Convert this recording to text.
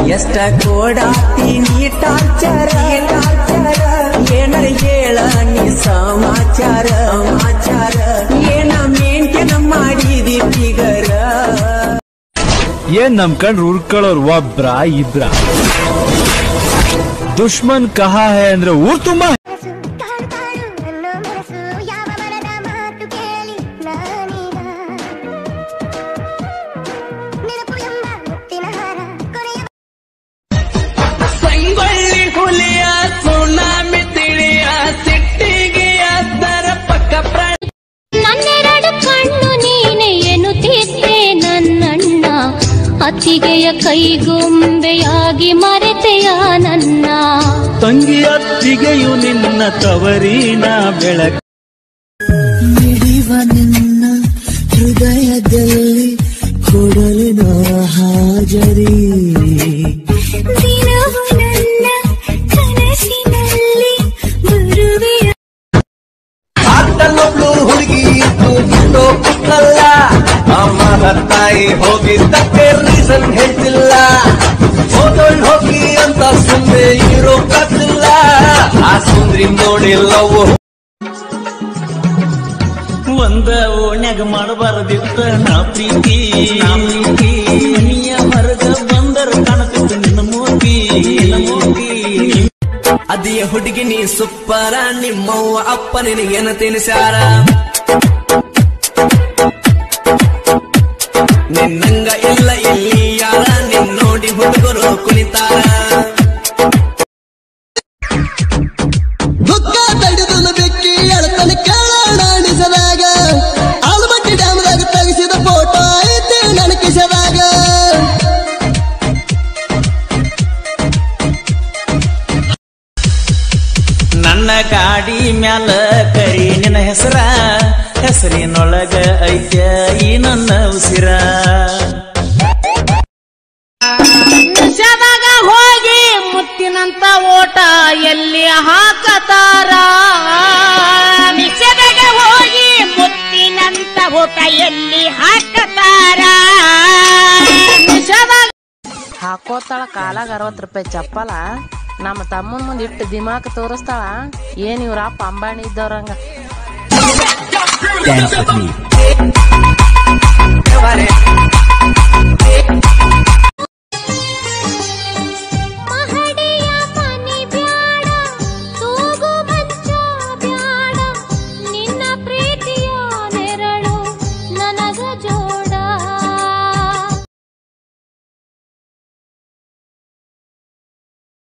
ಎಷ್ಟ ಕೋಡಾತೀನಿ ಟಾರ್ಚರ ಟಾರ್ಚರ ಏನರ ಹೇಳ ನೀ ಸಮಾಚಾರ ಸಮಾಚಾರ ಏನ ಮೇಂಟೆನ್ ಮಾಡಿದಿ ಫಿಗರ ಏನ್ ನಮ್ ಕಂಡ್ರು ಉರ್ಕೊಳ್ಳೋರ್ ಒಬ್ರ ಇಬ್ರ ದುಶ್ಮನ್ ಕಹಾ ಹೇ ಅಂದ್ರೆ ಊರ್ ತುಂಬಾ ಮನಸ್ಸು ಕಾಡು ಕಾಡು ನನ್ನ ಮನಸ್ಸು ಯಾವ ಮನದ ಮಾತು ಕೇಳಿ ನಾನೀಗ ನೆನಪು ಎಂಬ ಮುತ್ತಿನ ಹಾರ ಕೊನೆಯ ಸಂಗೊಳ್ಳಿ ಹುಲಿಯ ಸುನಾಮಿ ತಿಳಿಯ ಸಿಟ್ಟಿಗೆ ಅದರ ಪಕ್ಕ ಪ್ರಾಣಿ ನನ್ನೆರಡು ಕಣ್ಣು ನೀನೆ ಎನ್ನುತ್ತಿದ್ದೆ ನನ್ನಣ್ಣ ಅತ್ತಿಗೆಯ ಕೈಗೊಂಬೆಯಾಗಿ ಮರೆತೆಯ ನನ್ನ ತಂಗಿ ಅತ್ತಿಗೆಯು ನಿನ್ನ ತವರಿನ ಬೆಳಕ ಮಿಡಿವ ನಿನ್ನ ಹೃದಯದಲ್ಲಿ ಕೊಡಲಿನ ಹಾಜರಿ ದಿನವು ನನ್ನ ಕನಸಿನಲ್ಲಿ ಬರುವೆಯ ಅಕ್ಕನೊಬ್ಳು ಹುಡುಗಿ ಇದ್ದು ಬಿಟ್ಟು ಕುಕ್ಕಲ್ಲ ಅಮ್ಮನ ತಾಯಿ ಹೋಗಿದ್ದಕ್ಕೆ ರೀಸನ್ ಹೇಳ್ತಿಲ್ಲ ಹೋದಳ್ ಹೋಗಿ ಅಂತ ಸುಮ್ಮನೆ ಇರೋ ಕತ್ತಿಲ್ಲ ಆ ಸುಂದ್ರಿ ನೋಡಿಲ್ಲವು ಒಂದ ಓಣ್ಯಾಗ ಮಾಡಬಾರದಿತ್ತ ನಾ ಪ್ರೀತಿ ಮನಿಯ ಹೊರಗ ಬಂದರ ಕಾಣತಿತ್ತು ನಿನ್ನ ಮೂರ್ತಿ ನಿನ್ನ ಮೂರ್ತಿ ಅದಿಯ ಹುಡುಗಿ ನೀ ಸುಪ್ಪರ ನಿಮ್ಮವ್ವ ಅಪ್ಪ ನಿನಗೇನ ತಿನ್ಸಾರ ನಿನ್ನಂಗ ಇಲ್ಲ ಇಲ್ಲಿ ಯಾರ ನಿನ್ ನೋಡಿ ಹುಡುಗರು ಕುಣಿತಾರ ಬುಕ್ಕ ತಡಿದು ಬೆಕ್ಕಿ ಎಳತನ ಕೇಳಾಣಿಸದಾಗ ಆಲಮಟ್ಟಿ ಡ್ಯಾಮ್ದಾಗ ತೆಗೆಸಿದ ಫೋಟೋ ಐತಿ ನನ್ನ ಕಿಸದಾಗ ನನ್ನ ಗಾಡಿ ಮ್ಯಾಲ ಕರಿ ನಿನ್ನ ಹೆಸರ ಹೆಸರಿನೊಳಗ ಐತ್ಯ ಈ ನನ್ನ ಉಸಿರ ನಿಷೇಧಾಗ ಹೋಗಿ ಮುತ್ತಿನಂತ ಓಟ ಎಲ್ಲಿ ಹಾಕತಾರ ನಿಷೇಧಾಗ ಹೋಗಿ ಮುತ್ತಿನಂತ ಓಟ ಎಲ್ಲಿ ಹಾಕತಾರ ನಿಷೇಧಾಗ ಹಾಕೋತಾಳ ಕಾಲಾಗ ಅರವತ್ತು ರೂಪಾಯಿ ಚಪ್ಪಲ ನಮ್ಮ ತಮ್ಮನ ಮುಂದೆ ಇಟ್ಟು ದಿಮಾಕ್ ತೋರಿಸ್ತಾಳ ಏನ್ ಇವ್ರ ಅಪ್ಪ ಅಂಬಾಣಿ ಇದ್ದವ್ರಂಗ Dance with me.